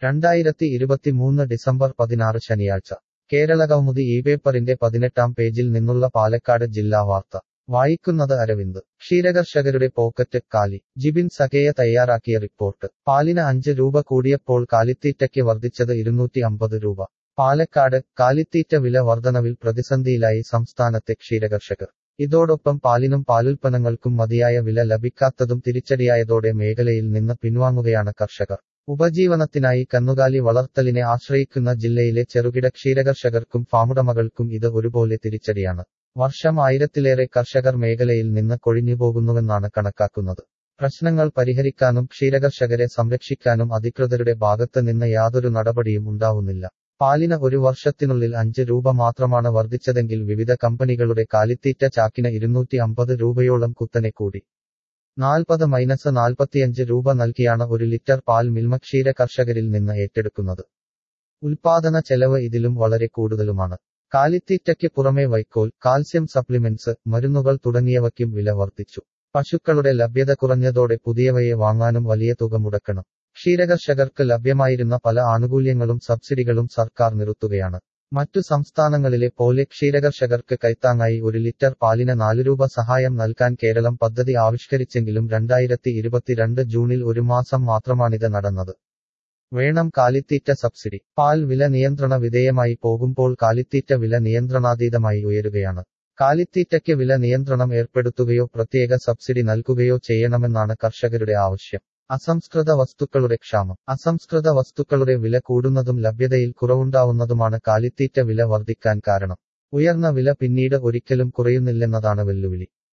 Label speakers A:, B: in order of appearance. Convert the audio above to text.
A: രണ്ടായിരത്തി ഇരുപത്തിമൂന്ന് ഡിസംബർ പതിനാറ് ശനിയാഴ്ച കേരളകൗമുദി ഈ പേപ്പറിന്റെ പതിനെട്ടാം പേജിൽ നിന്നുള്ള പാലക്കാട് ജില്ലാ വാർത്ത വായിക്കുന്നത് അരവിന്ദ് ക്ഷീരകർഷകരുടെ പോക്കറ്റ് കാലി ജിബിൻ സഖേയ തയ്യാറാക്കിയ റിപ്പോർട്ട് പാലിന് അഞ്ച് രൂപ കൂടിയപ്പോൾ കാലിത്തീറ്റയ്ക്ക് വർദ്ധിച്ചത് ഇരുന്നൂറ്റി അമ്പത് രൂപ പാലക്കാട് കാലിത്തീറ്റ വില വർധനവിൽ പ്രതിസന്ധിയിലായി സംസ്ഥാനത്തെ ക്ഷീരകർഷകർ ഇതോടൊപ്പം പാലിനും പാലുൽപ്പന്നങ്ങൾക്കും മതിയായ വില ലഭിക്കാത്തതും തിരിച്ചടിയായതോടെ മേഖലയിൽ നിന്ന് പിൻവാങ്ങുകയാണ് കർഷകർ ഉപജീവനത്തിനായി കന്നുകാലി വളർത്തലിനെ ആശ്രയിക്കുന്ന ജില്ലയിലെ ചെറുകിട ക്ഷീരകർഷകർക്കും ഫാമുടമകൾക്കും ഇത് ഒരുപോലെ തിരിച്ചടിയാണ് വർഷം ആയിരത്തിലേറെ കർഷകർ മേഖലയിൽ നിന്ന് കൊഴിഞ്ഞുപോകുന്നുവെന്നാണ് കണക്കാക്കുന്നത് പ്രശ്നങ്ങൾ പരിഹരിക്കാനും ക്ഷീരകർഷകരെ സംരക്ഷിക്കാനും അധികൃതരുടെ ഭാഗത്ത് നിന്ന് യാതൊരു നടപടിയും ഉണ്ടാവുന്നില്ല പാലിന് ഒരു വർഷത്തിനുള്ളിൽ അഞ്ച് രൂപ മാത്രമാണ് വർദ്ധിച്ചതെങ്കിൽ വിവിധ കമ്പനികളുടെ കാലിത്തീറ്റ ചാക്കിന് ഇരുന്നൂറ്റി അമ്പത് രൂപയോളം കുത്തനെ കൂടി നാൽപ്പത് മൈനസ് നാൽപ്പത്തിയഞ്ച് രൂപ നൽകിയാണ് ഒരു ലിറ്റർ പാൽ മിൽമ ക്ഷീര കർഷകരിൽ നിന്ന് ഏറ്റെടുക്കുന്നത് ഉൽപാദന ചെലവ് ഇതിലും വളരെ കൂടുതലുമാണ് കാലിത്തീറ്റയ്ക്ക് പുറമെ വൈക്കോൽ കാൽസ്യം സപ്ലിമെന്റ്സ് മരുന്നുകൾ തുടങ്ങിയവയ്ക്കും വില വർദ്ധിച്ചു പശുക്കളുടെ ലഭ്യത കുറഞ്ഞതോടെ പുതിയവയെ വാങ്ങാനും വലിയ തുക മുടക്കണം ക്ഷീരകർഷകർക്ക് ലഭ്യമായിരുന്ന പല ആനുകൂല്യങ്ങളും സബ്സിഡികളും സർക്കാർ നിർത്തുകയാണ് മറ്റു സംസ്ഥാനങ്ങളിലെ പോലെ ക്ഷീരകർഷകർക്ക് കൈത്താങ്ങായി ഒരു ലിറ്റർ പാലിന് നാല് രൂപ സഹായം നൽകാൻ കേരളം പദ്ധതി ആവിഷ്കരിച്ചെങ്കിലും രണ്ടായിരത്തി ഇരുപത്തിരണ്ട് ജൂണിൽ ഒരു മാസം മാത്രമാണിത് നടന്നത് വേണം കാലിത്തീറ്റ സബ്സിഡി പാൽ വില നിയന്ത്രണ വിധേയമായി പോകുമ്പോൾ കാലിത്തീറ്റ വില നിയന്ത്രണാതീതമായി ഉയരുകയാണ് കാലിത്തീറ്റയ്ക്ക് വില നിയന്ത്രണം ഏർപ്പെടുത്തുകയോ പ്രത്യേക സബ്സിഡി നൽകുകയോ ചെയ്യണമെന്നാണ് കർഷകരുടെ ആവശ്യം അസംസ്കൃത വസ്തുക്കളുടെ ക്ഷാമം അസംസ്കൃത വസ്തുക്കളുടെ വില കൂടുന്നതും ലഭ്യതയിൽ കുറവുണ്ടാവുന്നതുമാണ് കാലിത്തീറ്റ വില വർദ്ധിക്കാൻ കാരണം ഉയർന്ന വില പിന്നീട് ഒരിക്കലും കുറയുന്നില്ലെന്നതാണ് വെല്ലുവിളി